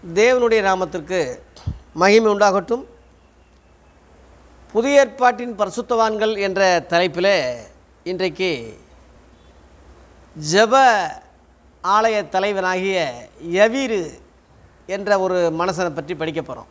தேவனுடைய நாமத்திற்கு மகிமை உண்டாகட்டும் புதிய ஏற்பாட்டின் பரிசுத்தவான்கள் என்ற தலைப்பில் இன்றைக்கு ஜெப ஆலய தலைவனாகிய யவீரு என்ற ஒரு மனுஷனை பற்றி படிக்க போகிறோம்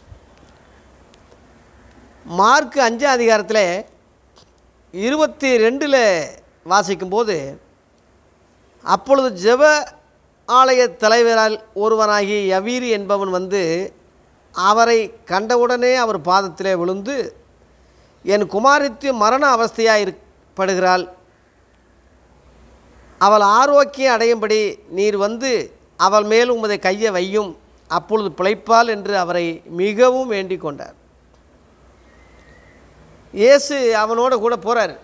மார்க் அஞ்சாம் அதிகாரத்தில் இருபத்தி ரெண்டில் வாசிக்கும்போது அப்பொழுது ஜெப ஆலய தலைவரால் ஒருவனாகிய யவீர் என்பவன் வந்து அவரை கண்டவுடனே அவர் பாதத்திலே விழுந்து என் குமாரித்து மரண அவஸ்தையாக இருப்படுகிறாள் அவள் ஆரோக்கியம் அடையும்படி நீர் வந்து அவள் மேல் உமதை கையை வையும் அப்பொழுது பிழைப்பாள் என்று அவரை மிகவும் வேண்டிக் கொண்டார் இயேசு அவனோட கூட போகிறார்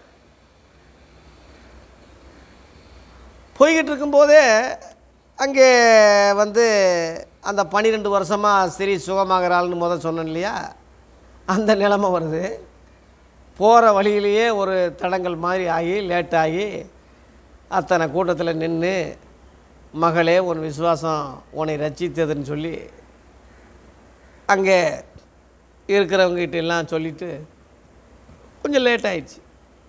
போய்கிட்டு இருக்கும்போதே அங்கே வந்து அந்த பன்னிரெண்டு வருஷமாக ஸ்திரீ சுகமாகறாள்னு முதல் சொன்னேன் இல்லையா அந்த நிலைமை வருது போகிற வழியிலேயே ஒரு தடங்கள் மாதிரி ஆகி லேட் ஆகி அத்தனை கூட்டத்தில் நின்று மகளே உன் விசுவாசம் உன்னை ரட்சித்ததுன்னு சொல்லி அங்கே இருக்கிறவங்ககிட்ட எல்லாம் சொல்லிவிட்டு கொஞ்சம் லேட் ஆயிடுச்சு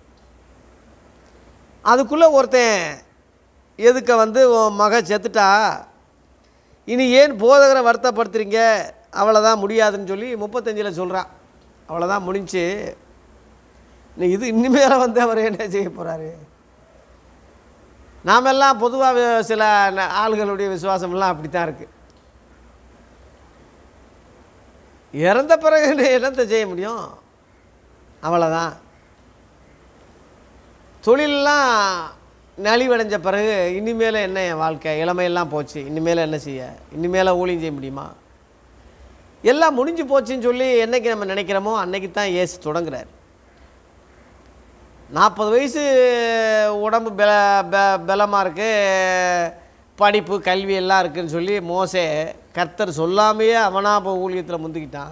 அதுக்குள்ளே ஒருத்தன் எதுக்க வந்து உன் மக செத்துட்டா இனி ஏன் போதகரை வருத்தப்படுத்துறீங்க அவ்வளோதான் முடியாதுன்னு சொல்லி முப்பத்தஞ்சில் சொல்கிறான் அவ்வளோதான் முடிஞ்சு நீ இது இனிமேல வந்து அவர் என்ன செய்ய போகிறாரு நாமெல்லாம் பொதுவாக சில ந- ஆளுகளுடைய விசுவாசமெல்லாம் அப்படி தான் இருக்குது இறந்த பிறகு என்னத்தை செய்ய முடியும் அவ்வளோதான் தொழிலெலாம் நலிவடைஞ்ச பிறகு இனிமேல் என்ன என் வாழ்க்கை இளமையெல்லாம் போச்சு இனிமேல் என்ன செய்ய இனிமேல் ஊழியம் செய்ய முடியுமா எல்லாம் முடிஞ்சு போச்சுன்னு சொல்லி என்னைக்கு நம்ம நினைக்கிறோமோ அன்னைக்கு தான் ஏசு தொடங்குறார் நாற்பது வயசு உடம்பு பெல பெ பலமாக இருக்குது படிப்பு கல்வி எல்லாம் இருக்குன்னு சொல்லி மோசே கர்த்தர் சொல்லாமையே அவனா இப்போ ஊழியத்தில் முந்திக்கிட்டான்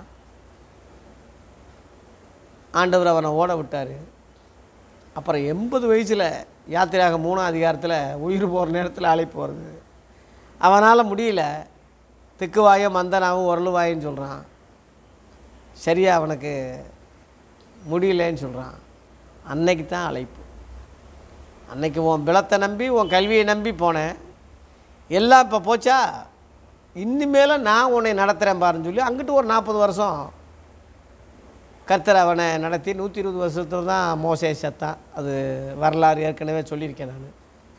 ஆண்டவர் அவனை ஓட விட்டார் அப்புறம் எண்பது வயசில் யாத்திரையாக மூணாம் அதிகாரத்தில் உயிர் போகிற நேரத்தில் அழைப்பு வருது அவனால் முடியல திக்குவாய மந்தனாவும் உரளுவாயின்னு சொல்கிறான் சரியா அவனுக்கு முடியலன்னு சொல்கிறான் அன்னைக்கு தான் அழைப்பு அன்னைக்கு உன் பிளத்தை நம்பி உன் கல்வியை நம்பி போனேன் எல்லாம் இப்போ போச்சா இனிமேல நான் உன்னை நடத்துகிறேன் பாருன்னு சொல்லி அங்கிட்டு ஒரு நாற்பது வருஷம் கர்த்தர் அவனை நடத்தி நூற்றி இருபது வருஷத்துல தான் மோசே செத்தான் அது வரலாறு ஏற்கனவே சொல்லியிருக்கேன் நான்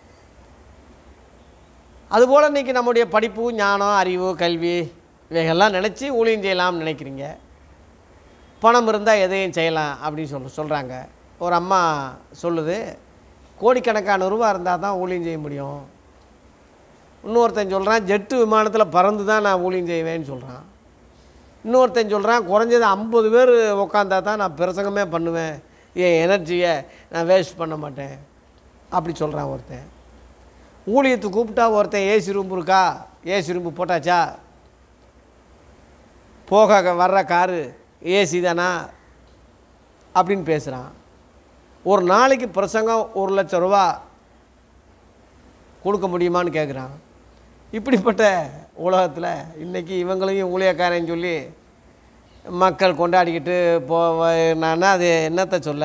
அதுபோல் இன்றைக்கி நம்முடைய படிப்பு ஞானம் அறிவு கல்வி இவைகள்லாம் நினச்சி ஊழியம் செய்யலாம்னு நினைக்கிறீங்க பணம் இருந்தால் எதையும் செய்யலாம் அப்படின்னு சொல்ல சொல்கிறாங்க ஒரு அம்மா சொல்லுது கோடிக்கணக்கான ரூபா இருந்தால் தான் ஊழியம் செய்ய முடியும் இன்னொருத்தன் சொல்கிறான் ஜெட்டு விமானத்தில் பறந்து தான் நான் ஊழியம் செய்வேன்னு சொல்கிறான் இன்னொருத்தன் சொல்கிறான் குறைஞ்சது ஐம்பது பேர் உக்காந்தா தான் நான் பிரசங்கமே பண்ணுவேன் என் எனர்ஜியை நான் வேஸ்ட் பண்ண மாட்டேன் அப்படி சொல்கிறான் ஒருத்தன் ஊழியத்துக்கு கூப்பிட்டா ஒருத்தன் ஏசி ரூம் இருக்கா ஏசி ரூம்பு போட்டாச்சா போக வர்ற காரு ஏசி தானா அப்படின்னு பேசுகிறான் ஒரு நாளைக்கு பிரசங்கம் ஒரு லட்சம் ரூபா கொடுக்க முடியுமான்னு கேட்குறான் இப்படிப்பட்ட உலகத்தில் இன்றைக்கி இவங்களையும் ஊழியக்காரன்னு சொல்லி மக்கள் கொண்டாடிக்கிட்டு போ நான் அது என்னத்தை சொல்ல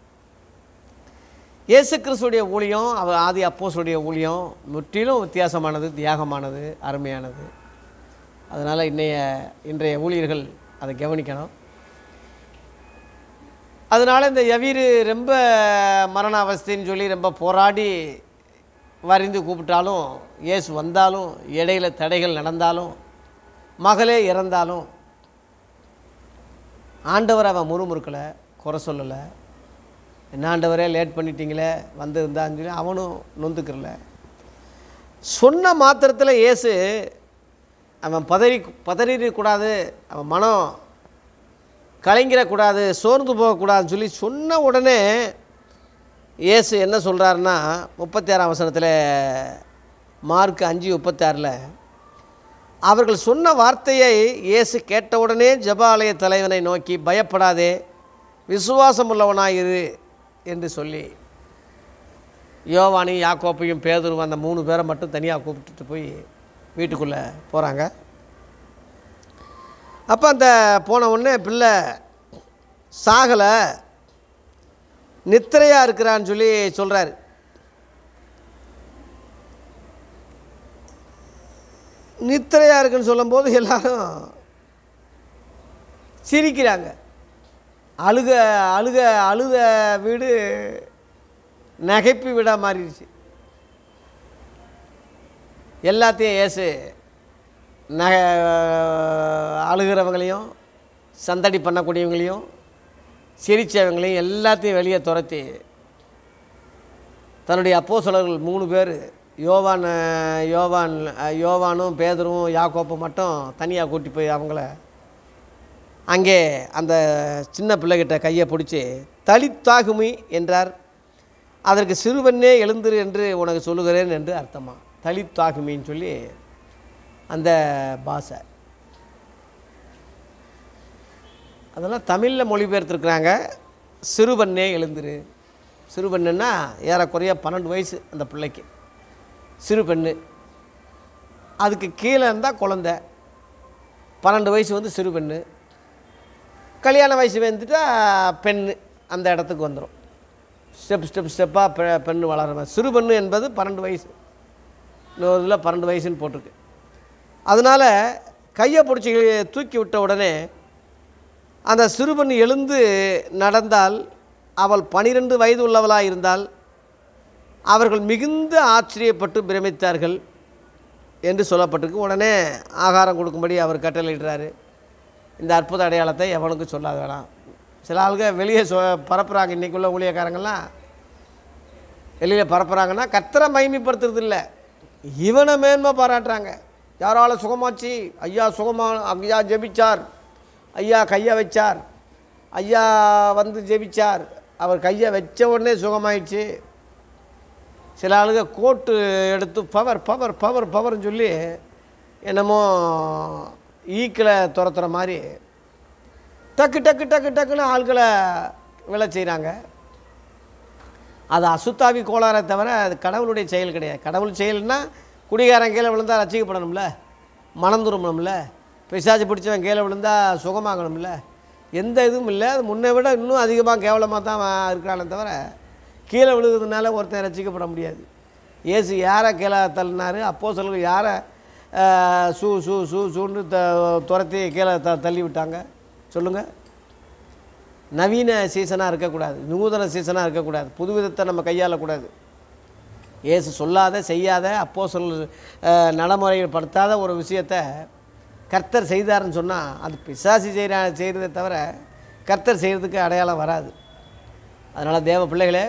இயேசு கிறிஸ்துடைய ஊழியம் அவர் ஆதி அப்போஸுடைய ஊழியம் முற்றிலும் வித்தியாசமானது தியாகமானது அருமையானது அதனால் இன்றைய இன்றைய ஊழியர்கள் அதை கவனிக்கணும் அதனால் இந்த யவீர் ரொம்ப மரண அவஸ்தைன்னு சொல்லி ரொம்ப போராடி வரிந்து கூப்பிட்டாலும் இயேசு வந்தாலும் இடையில தடைகள் நடந்தாலும் மகளே இறந்தாலும் ஆண்டவர் அவன் முறுமுறுக்கலை குறை சொல்லலை என்ன ஆண்டவரே லேட் பண்ணிட்டீங்களே வந்திருந்தான்னு சொல்லி அவனும் நொந்துக்கிறல சொன்ன மாத்திரத்தில் இயேசு அவன் பதறி பதறிடக்கூடாது அவன் மனம் கலங்கிடக்கூடாது சோர்ந்து போகக்கூடாதுன்னு சொல்லி சொன்ன உடனே இயேசு என்ன சொல்கிறாருன்னா முப்பத்தி ஆறாம் வசனத்தில் மார்க் அஞ்சு முப்பத்தாறில் அவர்கள் சொன்ன வார்த்தையை இயேசு கேட்டவுடனே ஜெபாலய தலைவனை நோக்கி பயப்படாதே விசுவாசம் உள்ளவனாயிரு என்று சொல்லி யோவானையும் யாக்கோப்பையும் பேதுருவும் அந்த மூணு பேரை மட்டும் தனியாக கூப்பிட்டுட்டு போய் வீட்டுக்குள்ளே போகிறாங்க அப்போ அந்த போன உடனே பிள்ளை சாகலை நித்திரையாக இருக்கிறான்னு சொல்லி சொல்கிறாரு நித்திரையாக இருக்குன்னு சொல்லும்போது எல்லாரும் சிரிக்கிறாங்க அழுக அழுக அழுத வீடு நகைப்பு வீடாக மாறிடுச்சு எல்லாத்தையும் ஏசு நகை அழுகிறவங்களையும் சந்தடி பண்ணக்கூடியவங்களையும் சிரிச்சவங்களையும் எல்லாத்தையும் வெளியே துரத்தி தன்னுடைய அப்போஸ்தலர்கள் மூணு பேர் யோவான் அஹ், யோவான் அஹ், யோவானும் பேதரும் யாக்கோப்பும் மட்டும் தனியாக கூட்டி போய் அவங்கள அங்கே அந்த சின்ன பிள்ளைகிட்ட கையை பிடிச்சி தளித்தாகுமி என்றார் அதற்கு சிறுவனே எழுந்திரு என்று உனக்கு சொல்லுகிறேன் என்று அர்த்தமா தளித்தாகுமின்னு சொல்லி அந்த பாஷை அதெல்லாம் தமிழில் மொழிபெயர்த்துருக்குறாங்க சிறுவன்னே எழுந்துரு சிறுபெண்ணுன்னா ஏறக்குறைய பன்னெண்டு வயசு அந்த பிள்ளைக்கு சிறு பெண்ணு அதுக்கு கீழே இருந்தால் குழந்த பன்னெண்டு வயசு வந்து சிறு பெண்ணு கல்யாண வயசு வந்துட்டா பெண்ணு அந்த இடத்துக்கு வந்துடும் ஸ்டெப் ஸ்டெப் ஸ்டெப்பாக பெ பெண்ணு வளர சிறு பெண்ணு என்பது பன்னெண்டு வயசு இன்னொரு இதில் பன்னெண்டு வயசுன்னு போட்டிருக்கு அதனால் கையை பிடிச்சி தூக்கி விட்ட உடனே அந்த சிறுபெண் எழுந்து நடந்தால் அவள் பனிரெண்டு வயது உள்ளவளாக இருந்தால் அவர்கள் மிகுந்த ஆச்சரியப்பட்டு பிரமித்தார்கள் என்று சொல்லப்பட்டிருக்கு உடனே ஆகாரம் கொடுக்கும்படி அவர் கட்டளையிடுறாரு இந்த அற்புத அடையாளத்தை எவனுக்கும் சொல்லாத வேணாம் சில ஆளுங்க வெளியே சொ பரப்புகிறாங்க இன்றைக்குள்ள ஊழியக்காரங்கெல்லாம் வெளியில் பரப்புகிறாங்கன்னா கத்தரை மகிமைப்படுத்துறது இல்லை இவனை மேன்மை பாராட்டுறாங்க யாரால சுகமாச்சு ஐயா சுகமா ஐயா ஜெபிச்சார் ஐயா கையை வச்சார் ஐயா வந்து ஜெபிச்சார் அவர் கையை வச்ச உடனே சுகமாயிடுச்சு சில ஆளுங்க கோட்டு எடுத்து பவர் பவர் பவர் பவர்னு சொல்லி என்னமோ ஈக்களை துரத்துற மாதிரி டக்கு டக்கு டக்கு டக்குன்னு ஆட்களை விழ செய்கிறாங்க அது அசுத்தாவி கோளாறை தவிர அது கடவுளுடைய செயல் கிடையாது கடவுள் செயல்னா குடிகாரன் கீழே விழுந்தா ரசிக்கப்படணும்ல மனம் திரும்பணும்ல பிசாசு பிடிச்சவன் கீழே விழுந்தா சுகமாகணும்ல எந்த இதுவும் இல்லை அது முன்னை விட இன்னும் அதிகமாக கேவலமாக தான் அவன் இருக்கிறானே தவிர கீழே விழுகிறதுனால ஒருத்தன் ரசிக்கப்பட முடியாது இயேசு யாரை கீழே தள்ளினாரு அப்போ சொல்லுங்க யாரை ஆஹ், சூ சூ சூ சூன்னு த துரத்தி கீழே த தள்ளி விட்டாங்க சொல்லுங்கள் நவீன சீசனாக இருக்கக்கூடாது நூதன சீசனாக இருக்கக்கூடாது புது விதத்தை நம்ம கையாளக்கூடாது இயேசு சொல்லாத செய்யாத அப்போ சொல் நடைமுறைகள் படுத்தாத ஒரு விஷயத்தை கர்த்தர் செய்தாருன்னு சொன்னால் அது பிசாசி செய்கிறா செய்கிறதே தவிர கர்த்தர் செய்கிறதுக்கு அடையாளம் வராது அதனால் தேவ பிள்ளைகளே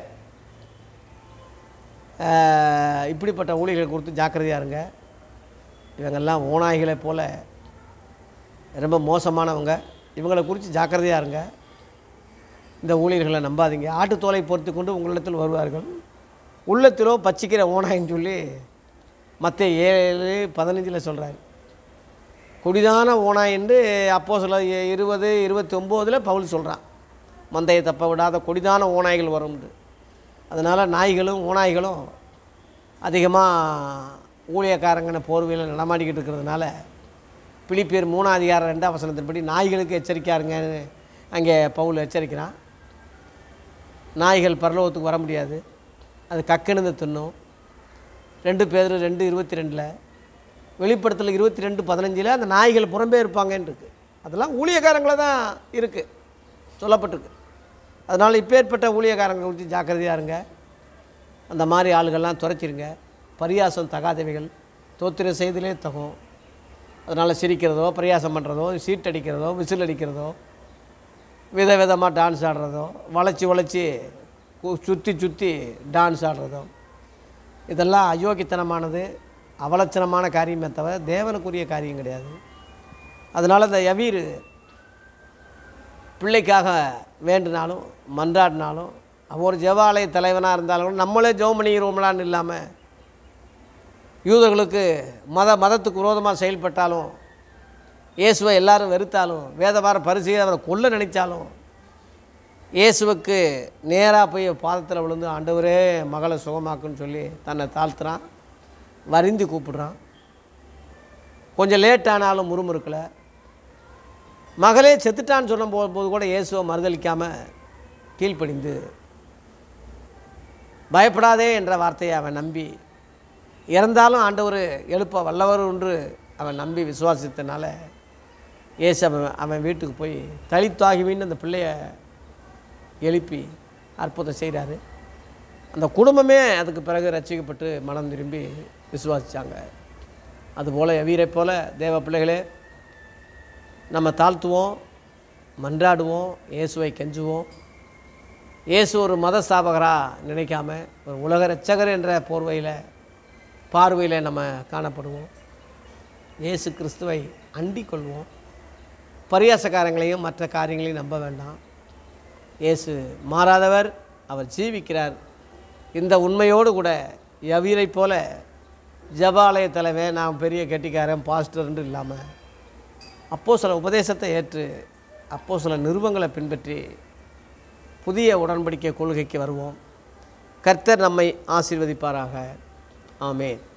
ஆஹ், இப்படிப்பட்ட ஊழியர்களை குறித்து ஜாக்கிரதையாக இருங்க இவங்கெல்லாம் ஓநாய்களை போல ரொம்ப மோசமானவங்க இவங்களை குறித்து ஜாக்கிரதையாக இருங்க இந்த ஊழியர்களை நம்பாதீங்க ஆட்டுத்தோலை பொறுத்து கொண்டு உங்களிடத்தில் வருவார்கள் உள்ளத்திலோ பச்சிக்கிற ஓனாயின்னு சொல்லி மற்ற ஏழு பதினஞ்சில் சொல்கிறார் குடிதான ஓனாய் என்று அப்போ சொல்ல இருபது இருபத்தி ஒம்போதில் பவுல் சொல்கிறான் மந்தையை தப்ப விடாத கொடிதான ஓநாய்கள் வரும்னு அதனால் நாய்களும் ஓநாய்களும் அதிகமாக ஊழியக்காரங்கன போர்வையில் நடமாடிக்கிட்டு இருக்கிறதுனால பிலிப்பியர் மூணாம் அதிகாரம் ரெண்டாம் வசனத்தின்படி நாய்களுக்கு எச்சரிக்கையாருங்கன்னு அங்கே பவுல் எச்சரிக்கிறான் நாய்கள் பரலோகத்துக்கு வர முடியாது அது கக்கெழுந்து தின்னும் ரெண்டு பேர் ரெண்டு இருபத்தி ரெண்டில் வெளிப்படத்தில் இருபத்தி ரெண்டு பதினஞ்சில் அந்த நாய்கள் புறம்பே இருப்பாங்கன்னு இருக்கு அதெல்லாம் ஊழியக்காரங்கள தான் இருக்குது சொல்லப்பட்டிருக்கு அதனால் இப்பேற்பட்ட ஊழியக்காரங்களை குறித்து ஜாக்கிரதையாக இருங்க அந்த மாதிரி ஆளுகள்லாம் துரைச்சிருங்க பரியாசம் தகாதவைகள் தோத்திர செய்திலே தகும் அதனால் சிரிக்கிறதோ பரியாசம் பண்ணுறதோ சீட் அடிக்கிறதோ விசில் அடிக்கிறதோ வித விதமாக டான்ஸ் ஆடுறதோ வளைச்சி வளைச்சி சுற்றி சுற்றி டான்ஸ் ஆடுறதோ இதெல்லாம் அயோக்கியத்தனமானது அவலட்சணமான காரியமே தவிர தேவனுக்குரிய காரியம் கிடையாது அதனால் இந்த யவீர் பிள்ளைக்காக வேண்டினாலும் மன்றாடினாலும் அவன் ஒரு ஜெவாலய தலைவனாக இருந்தாலும் கூட நம்மளே ஜெபம் பண்ணிக்கிறோம்லான்னு இல்லாமல் யூதர்களுக்கு மத மதத்துக்கு விரோதமாக செயல்பட்டாலும் இயேசுவை எல்லாரும் வெறுத்தாலும் வேதவார பரிசையை அவரை கொல்ல நினைச்சாலும் இயேசுவுக்கு நேராக போய் பாதத்தில் விழுந்து ஆண்டவரே மகளை சுகமாக்குன்னு சொல்லி தன்னை தாழ்த்துறான் வருந்தி கூப்பிடுறான் கொஞ்சம் லேட் ஆனாலும் முறுமுறுக்கலை மகளே செத்துட்டான்னு சொன்ன போ- போது கூட இயேசுவை மறுதளிக்காமல் கீழ்ப்படிந்து பயப்படாதே என்ற வார்த்தையை அவன் நம்பி இறந்தாலும் ஆண்டவர் எழுப்ப வல்லவர் என்று அவன் நம்பி விசுவாசித்தனால இயேசு அவன் அவன் வீட்டுக்கு போய் தலித்தாகிவின்னு அந்த பிள்ளைய எழுப்பி அற்புதம் செய்கிறாரு அந்த குடும்பமே அதுக்கு பிறகு ரட்சிக்கப்பட்டு மனம் திரும்பி விசுவாசித்தாங்க அதுபோல் எவீரை போல தேவ பிள்ளைகளே நம்ம தாழ்த்துவோம் மன்றாடுவோம் இயேசுவை கெஞ்சுவோம் இயேசு ஒரு மத ஸ்தாபகராக நினைக்காம ஒரு உலக ரட்சகர் என்ற போர்வையில் பார்வையில் நம்ம காணப்படுவோம் இயேசு கிறிஸ்துவை அண்டிக் கொள்வோம் பரியாசக்காரங்களையும் மற்ற காரியங்களையும் நம்ப வேண்டாம் இயேசு மாறாதவர் அவர் ஜீவிக்கிறார் இந்த உண்மையோடு கூட யவீரை போல ஜபாலய தலைவன் நான் பெரிய கெட்டிக்காரன் பாஸ்டர்ன்ட்டு இல்லாமல் அப்போ சில உபதேசத்தை ஏற்று அப்போ சில நிறுவங்களை பின்பற்றி புதிய உடன்படிக்கை கொள்கைக்கு வருவோம் கர்த்தர் நம்மை ஆசீர்வதிப்பாராக ஆமென்